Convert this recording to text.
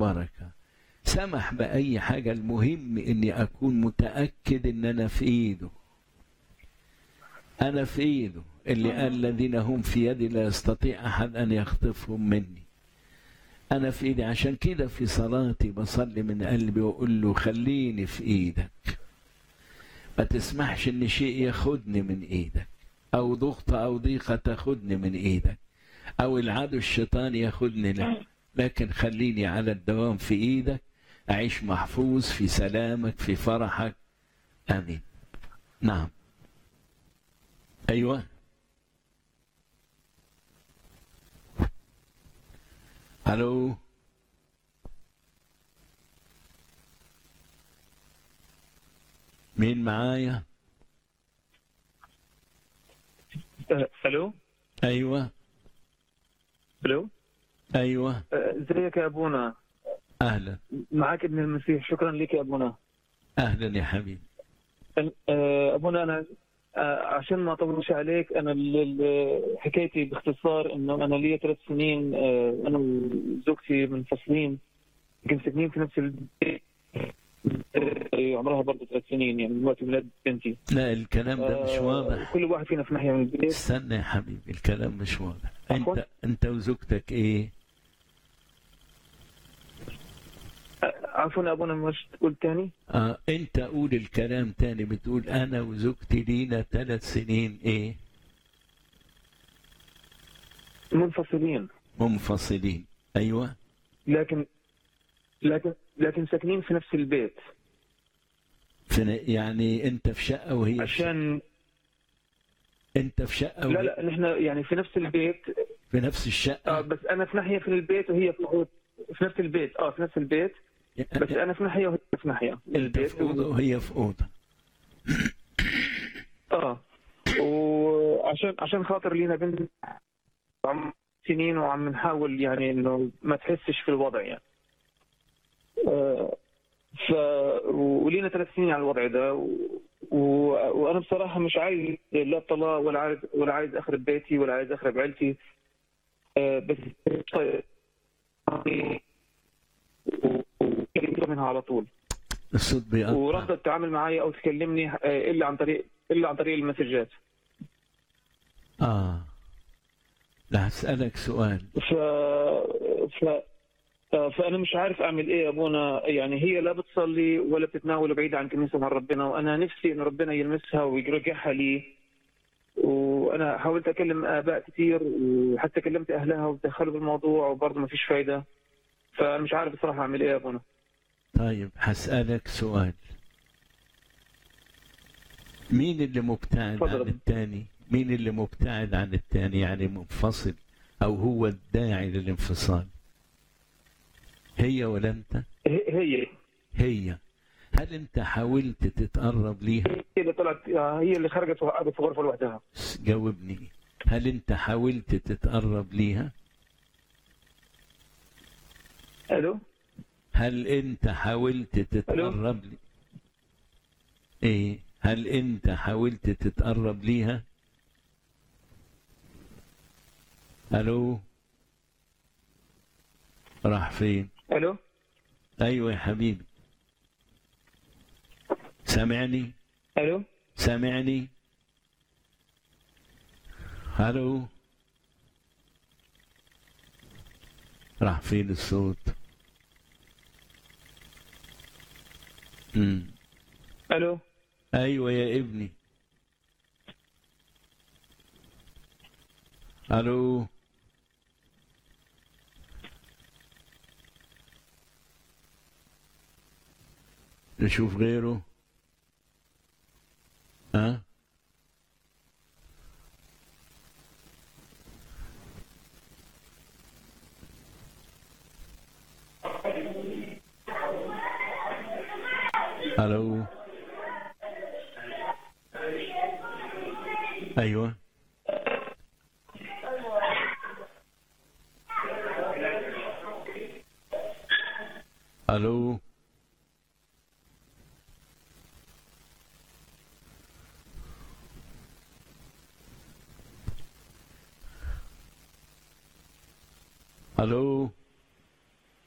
بركة سمح بأي حاجة المهم إني أكون متأكد إن أنا في إيده أنا في إيده اللي قال الذين هم في يدي لا يستطيع أحد أن يخطفهم مني أنا في إيدي عشان كده في صلاتي بصلي من قلبي وأقول له خليني في إيدك ما تسمحش إن شيء ياخدني من إيدك أو ضغطة أو ضيقة تاخدني من إيدك أو العدو الشيطان ياخدني لك لكن خليني على الدوام في إيدك أعيش محفوظ في سلامك في فرحك آمين نعم أيوه الو مين معايا آه، الو ايوه الو ايوه آه، ازيك يا ابونا اهلا معك ابن المسيح شكرا لك يا ابونا اهلا يا حبيبي آه، ابونا انا آه، عشان ما اطولش عليك انا ال- ال- حكايتي باختصار انه انا لي ثلاث سنين آه، انا وزوجتي منفصلين يمكن ساكنين في نفس البيت آه، عمرها برضه ثلاث سنين يعني من وقت ميلاد بنتي لا الكلام ده مش آه، واضح كل واحد فينا في ناحيه من البيت استنى يا حبيبي الكلام مش واضح عفواً؟ انت انت وزوجتك ايه آه، عفوا يا ابونا مش تقول تاني آه انت قول الكلام تاني بتقول انا وزوجتي لينا ثلاث سنين ايه منفصلين منفصلين ايوه لكن لكن لكن ساكنين في نفس البيت في يعني انت في شقه وهي في شقة. عشان انت في شقه لا وهي لا نحن يعني في نفس البيت في نفس آه الشقه بس انا في ناحيه في البيت وهي في في نفس البيت اه في نفس البيت بس انا في ناحيه وهي في ناحيه من انت البيت في اوضه وهي في اوضه اه وعشان عشان خاطر لينا بنت عم سنين وعم نحاول يعني انه ما تحسش في الوضع يعني آه ف ولينا ثلاث سنين على الوضع ده و... و... وانا بصراحه مش عايز لا طلاق ولا عايز ولا عايز اخرب بيتي ولا عايز اخرب عيلتي آه بس طيب و- منها على طول الصوت بيقطع ورفضت تتعامل معي او تكلمني آه، الا عن طريق الا عن طريق المسجات اه لا هسألك سؤال ف... ف... آه، فانا مش عارف اعمل ايه يا ابونا يعني هي لا بتصلي ولا بتتناول بعيد عن كنيسه مع ربنا وانا نفسي ان ربنا يلمسها ويرجعها لي وانا حاولت اكلم اباء كثير وحتى كلمت اهلها ودخلوا بالموضوع وبرضه ما فيش فايده فمش عارف بصراحه اعمل ايه يا ابونا طيب هسألك سؤال مين اللي مبتعد اتفضل. عن التاني مين اللي مبتعد عن التاني يعني منفصل او هو الداعي للانفصال هي ولا انت هي هي هي هل انت حاولت تتقرب ليها هي اللي طلعت آه، هي اللي خرجت وقعدت في غرفه لوحدها س- جاوبني هل انت حاولت تتقرب ليها الو هل انت حاولت تتقرب لي ايه هل انت حاولت تتقرب ليها الو راح فين الو ايوه يا حبيبي سامعني الو سامعني الو راح فين الصوت امم الو ايوه يا ابني الو نشوف غيره ها الو ايوه الو الو